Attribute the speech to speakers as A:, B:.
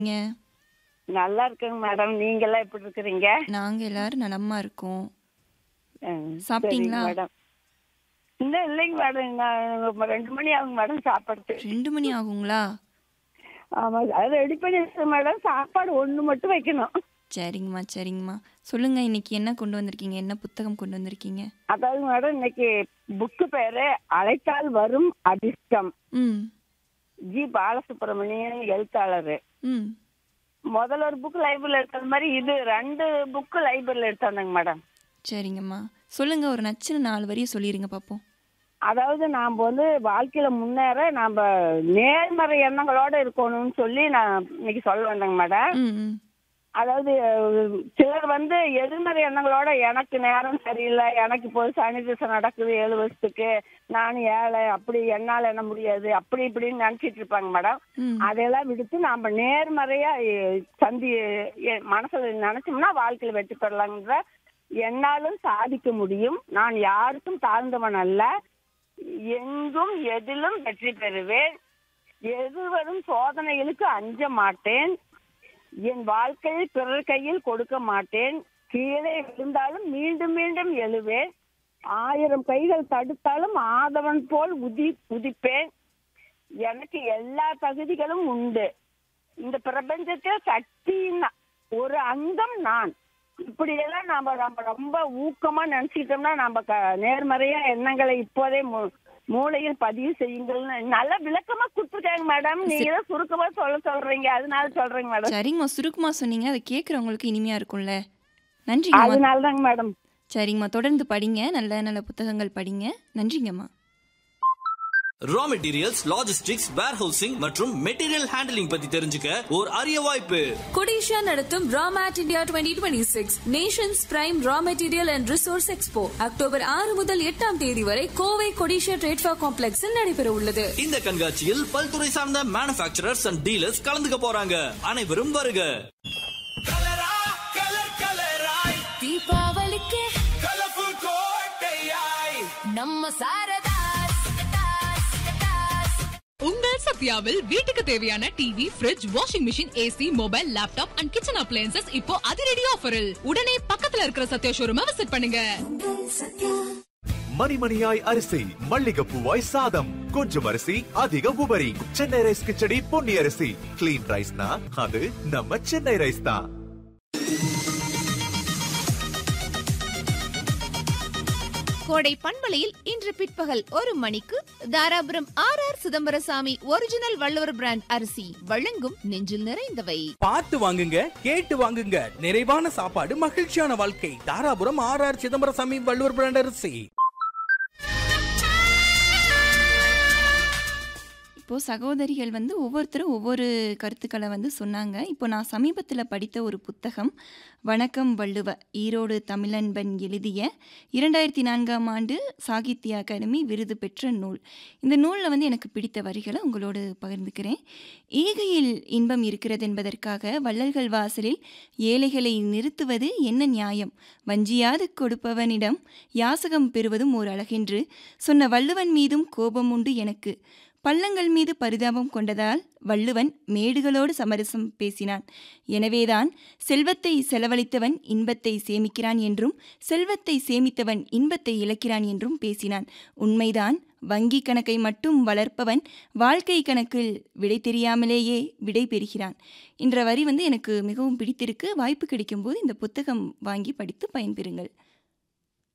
A: நீங்க
B: நல்லா இருக்கேங்க மேடம் நீங்கெல்லாம் எப்படி இருக்கிறீங்க
A: நாங்க எல்லாரும் நலமா இருக்கோம்
B: ம்,
A: சாப்பிட்டீங்களா?
B: சரிங்க மேடம் இன்னும் இல்லைங்க மேடம் நான் ரெண்டு மணி ஆகும் மேடம் சாப்பாடு
A: ரெண்டு மணி ஆகுங்களா
B: ஆமா அது ரெடி பண்ணி வச்சேன் மேடம் சாப்பாடு ஒண்ணு மட்டும் வைக்கணும்
A: சரிங்கம்மா சரிங்கம்மா சொல்லுங்க இன்னைக்கு என்ன கொண்டு வந்திருக்கீங்க என்ன புத்தகம் கொண்டு வந்திருக்கீங்க
B: அதாவது மேடம் இன்னைக்கு புக்கு பேரு அழைத்தால் வரும் அதிர்ஷ்டம்
A: ம்
B: ஜி பாலசுப்ரமணியன் எழுத்தாளர்
A: ம்
B: முதல்ல ஒரு புக் லைப்ரரியில் எடுத்தது மாதிரி இது ரெண்டு புக்கு லைப்ரரியில் எடுத்தாங்க மேடம்
A: சரிங்கம்மா சொல்லுங்க ஒரு நச்சுன்னு நாலு வரியை சொல்லிடுங்க பார்ப்போம்
B: அதாவது நாம் வந்து வாழ்க்கையில முன்னேற நாம நேர்மறை எண்ணங்களோட இருக்கணும்னு சொல்லி நான் இன்னைக்கு சொல்ல வந்தேங்க மேடம்
A: ம் ம்
B: அதாவது அஹ், சிலர் வந்து எதிர்மறை எண்ணங்களோட எனக்கு நேரம் சரியில்லை எனக்கு இப்போ சனி திசை நடக்குது ஏழு வருஷத்துக்கு நான் ஏழை அப்படி என்னால் என்ன முடியாது அப்படி இப்படின்னு நினைச்சிட்டு இருப்பாங்க மேடம்
A: ம்
B: அதெல்லாம் விடுத்து நாம நேர்மறையா அஹ், சந்தி எ- மனசுல நினைச்சோம்னா வாழ்க்கையில வெற்றி பெறலாங்கிற என்னாலும் சாதிக்க முடியும் நான் யாருக்கும் தாழ்ந்தவன் அல்ல எங்கும் எதிலும் வெற்றி பெறுவேன் எதிர்வரும் சோதனைகளுக்கு அஞ்ச மாட்டேன் என் வாழ்க்கையை பிறர் கையில் கொடுக்க மாட்டேன் கீழே விழுந்தாலும் மீண்டும் மீண்டும் எழுவேன் ஆயிரம் கைகள் தடுத்தாலும் ஆதவன் போல் உதி உதிப்பேன் எனக்கு எல்லா தகுதிகளும் உண்டு இந்த பிரபஞ்சத்தில் சக்தியின் ஒரு அங்கம் நான் இப்படியெல்லாம் நாம நம்ம ரொம்ப ஊக்கமா நினைச்சுக்கிட்டோம்னா நம்ம க- நேர்மறையா எண்ணங்களை இப்போதே மூ- மூளையில் பதிவு செய்யுங்கள்னு நல்ல விளக்கமா கொடுத்துருக்காங்க மேடம் நீங்க தான் சுருக்கமா சொல்ல சொல்றீங்க அதனால சொல்றேங்க மேடம்
A: சரிங்கம்மா சுருக்கமாக சொன்னீங்க அதை கேட்குறவங்களுக்கு இனிமையாக இருக்கும்ல நன்றிங்கம்மா
B: அதனால தாங்க மேடம்
A: சரிங்கம்மா தொடர்ந்து படிங்க நல்ல நல்ல புத்தகங்கள் படிங்க நன்றிங்கம்மா
C: ரா மெட்டீரியல்ஸ் லாஜிஸ்டிக்ஸ் வேர்ஹவுசிங் மற்றும் மெட்டீரியல் ஹேண்டலிங் பத்தி தெரிஞ்சுக்க ஒரு அரிய வாய்ப்பு
D: கொடிஷா நடத்தும் ராமேட் India twenty twenty six nations prime raw material and resource expo October ஆறு முதல் எட்டாம் தேதி வரை கோவை கொடிஷா ட்ரேட்ஃபா காம்ப்ளெக்ஸில் நடைபெற உள்ளது
C: இந்த கண்காட்சியில் பல்துறை சார்ந்த மேனுஃபேக்சரர்ஸ் அண்ட் டீலர்ஸ் கலந்துக்க போறாங்க அனைவரும் வருக
D: தீபாவளிக்கு நம்ம சாரதாஸ்
E: உங்கள் சத்யாவில் வீட்டுக்கு தேவையான TV fridge washing machine AC mobile laptop and kitchen appliances இப்போ அதிரடி ஆஃபரில் உடனே பக்கத்துல இருக்கிற சத்யா ஷோரூமை விசிட் பண்ணுங்க
F: மணிமணியாய் அரிசி மல்லிகைப்பூவாய் சாதம் கொஞ்சம் அரிசி அதிக உபரி சென்னை ரைஸ் கிச்சடி பொன்னி அரிசி கிளீன் ரைஸ்னா அது நம்ம சென்னை ரைஸ் தான்
G: கோடை பண்பலையில் இன்று பிற்பகல் ஒரு மணிக்கு Dharapuram R R Chidambarasamy original Valluvar brand அரிசி வழங்கும் நெஞ்சில் நிறைந்தவை
H: பார்த்து வாங்குங்க கேட்டு வாங்குங்க நிறைவான சாப்பாடு மகிழ்ச்சியான வாழ்க்கை Dharapuram R R Chidambarasamy Valluvar brand அரிசி
A: இப்போது சகோதரிகள் வந்து ஒவ்வொருத்தரும் ஒவ்வொரு கருத்துக்களை வந்து சொன்னாங்க இப்போ நான் சமீபத்தில் படித்த ஒரு புத்தகம் வணக்கம் வள்ளுவ ஈரோடு தமிழன்பன் எழுதிய இரண்டாயிரத்தி நான்காம் ஆண்டு சாகித்ய அகாடமி விருது பெற்ற நூல் இந்த நூலில் வந்து எனக்கு பிடித்த வரிகளை உங்களோடு பகிர்ந்துக்கிறேன் ஈகையில் இன்பம் இருக்கிறது என்பதற்காக வள்ளல்கள் வாசலில் ஏழைகளை நிறுத்துவது என்ன நியாயம் வஞ்சியாது கொடுப்பவனிடம் யாசகம் பெறுவதும் ஓர் அழகென்று சொன்ன வள்ளுவன் மீதும் கோபம் உண்டு எனக்கு பள்ளங்கள் மீது பரிதாபம் கொண்டதால் வள்ளுவன் மேடுகளோடு சமரசம் பேசினான் எனவேதான் செல்வத்தை செலவழித்தவன் இன்பத்தை சேமிக்கிறான் என்றும் செல்வத்தை சேமித்தவன் இன்பத்தை இழக்கிறான் என்றும் பேசினான் உண்மைதான் வங்கி கணக்கை மட்டும் வளர்ப்பவன் வாழ்க்கை கணக்கில் விடை தெரியாமலேயே விடை பெறுகிறான் என்ற வரி வந்து எனக்கு மிகவும் பிடித்திருக்கு வாய்ப்பு கிடைக்கும்போது இந்த புத்தகம் வாங்கி படித்து பயன்பெறுங்கள்